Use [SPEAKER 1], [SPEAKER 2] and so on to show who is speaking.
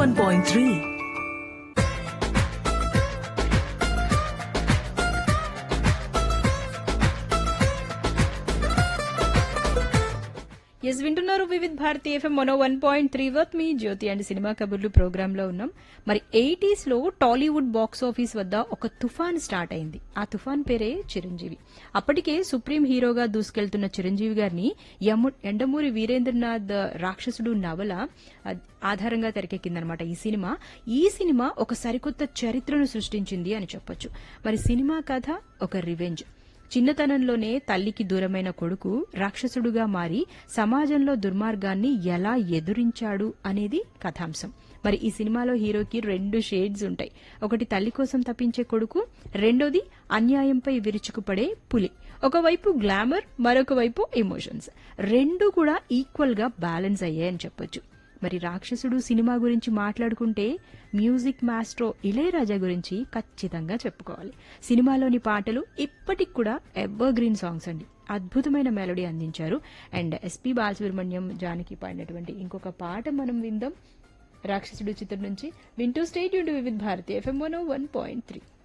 [SPEAKER 1] 101.3.
[SPEAKER 2] Yes వింటున్నారు Vividh Bharati FM మనో one point three వర్త్ మీ జ్యోతి అండ్ సినిమా కబుర్లు ప్రోగ్రామ్ లో ఉన్నాం మరి ఎయిటీస్ లో టాలీవుడ్ బాక్స్ ఆఫీస్ వద్ద ఒక తుఫాన్ స్టార్ట్ అయింది ఆ తుఫాన్ పేరే చిరంజీవి అప్పటికే సుప్రీం హీరోగా దూసుకెళ్తున్న చిరంజీవి గారిని యము- ఎండమూరి వీరేంద్రనాథ్ రాక్షసుడు నవల ఆ, ఆధారంగా తెరకెక్కిందనమాట ఈ సినిమా ఈ సినిమా ఒక సరికొత్త చరిత్రను సృష్టించింది అని చెప్పొచ్చు మరి సినిమా కథ ఒక రివెంజ్ చిన్నతనంలోనే తల్లికి దూరమైన కొడుకు రాక్షసుడుగా మారి సమాజంలో దుర్మార్గాన్ని ఎలా ఎదురించాడు అనేది కథాంశం మరి ఈ సినిమాలో హీరోకి రెండు షేడ్స్ ఉంటాయి ఒకటి తల్లి కోసం తప్పించే కొడుకు రెండోది అన్యాయంపై విరుచుకుపడే పులి ఒకవైపు గ్లామర్ మరొక వైపు ఎమోషన్స్ రెండు కూడా ఈక్వల్ గా బ్యాలెన్స్ అయ్యాయని చెప్పొచ్చు మరి రాక్షసుడు సినిమా గురించి మాట్లాడుకుంటే మ్యూజిక్ మాస్ట్రో ఇళయరాజా గురించి ఖచ్చితంగా చెప్పుకోవాలి సినిమాలోని పాటలు ఇప్పటికి కూడా ఎవర్ గ్రీన్ సాంగ్స్ అండి అద్భుతమైన మెలోడీ అందించారు అండ్ ఎస్పి బాలసుబ్రహ్మణ్యం జానకి పాడినటువంటి ఇంకొక పాట మనం విందాం రాక్షసుడు చిత్రం నుంచి వింటూ స్టేట్ యూన్ Vividh Bharati FM one one point three